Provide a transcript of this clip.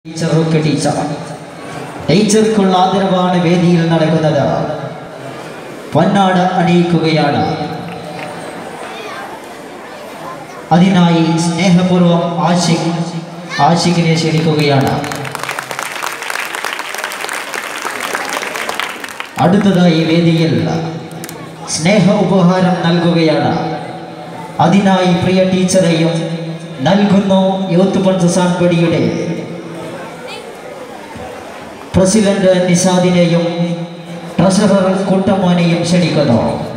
teacher ഒക്കെ teacher ടീച്ചർക്കുള്ള ആദരവാണ് വേദിയിൽ നടക്കുന്നത് പൊന്നാട് അണിയിക്കുകയാണ് അതിനായി സ്നേഹപൂർവം ആഷിഖ് ആഷിഖിനെ ക്ഷണിക്കുകയാണ് അടുത്തതായി വേദിയിൽ സ്നേഹ ഉപഹാരം നൽകുകയാണ് അതിനായി പ്രിയ ടീച്ചറെയും നൽകുന്നു യൂത്ത് പഞ്ചസാൻ പടിയുടെ പ്രസിഡന്റ് നിസാദിനെയും ട്രഷറർ കുട്ടമ്മോനെയും ക്ഷണിക്കുന്നു